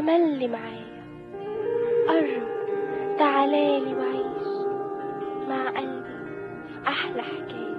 تملي معايا قرب تعالالي وعيش مع قلبي أحلى حكاية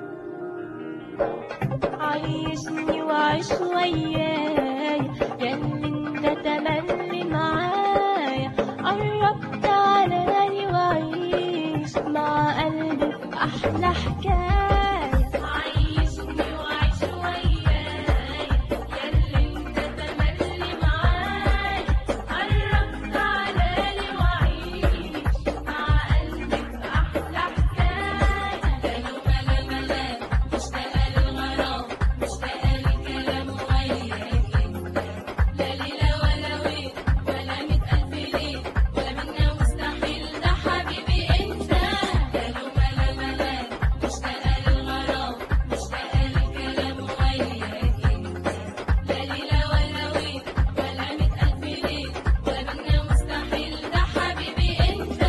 عيشني وعيش وياي ياللي انت تملي معايا قرب تعالالي وعيش مع قلبي في احلى حكايه عيشني وعيش وياي ياللي انت تملي معايا قرب تعالالي وعيش مع قلبي في احلى حكايه كانوا ملا ملا مشتاقه للغرام مشتاقه للكلام وياك انت لا ليله ولا وين ولا مية الف ليل ولا منا مستحيل ده حبيبي انت كانوا ملا ملا مشتاقه للغرام مشتاقه للكلام وياك انت لا ليله ولا وين ولا مية الف ليل ولا منا مستحيل ده حبيبي انت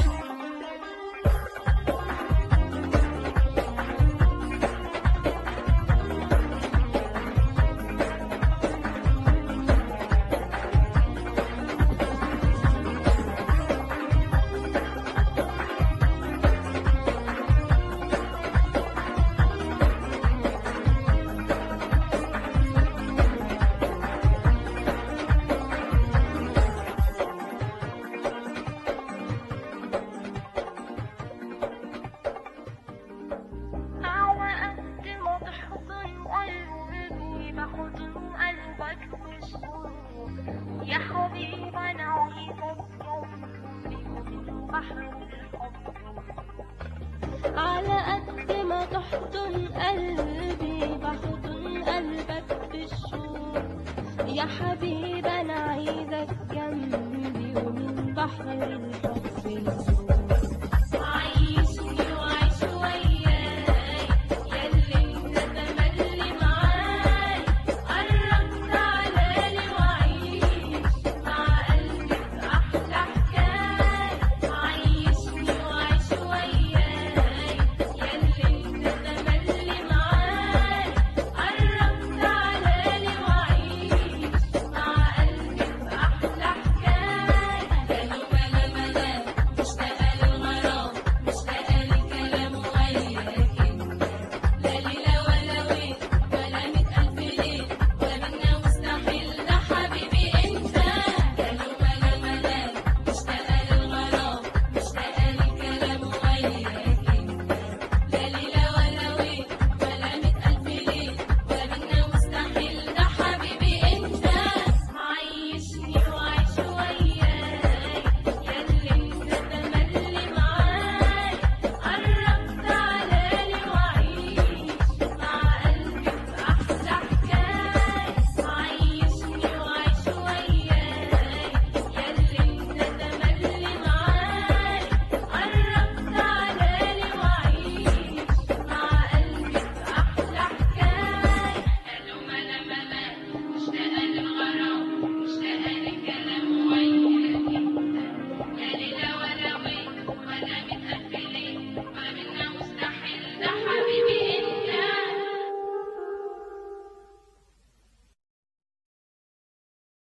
على قد ما تحضن قلبي بحضن قلبك بالشوق يا حبيبي أنا عايزك جنبي بحر الحب على قد ما تحضن قلبي بحضن قلبك بالشوق يا حبيبي انا عايزك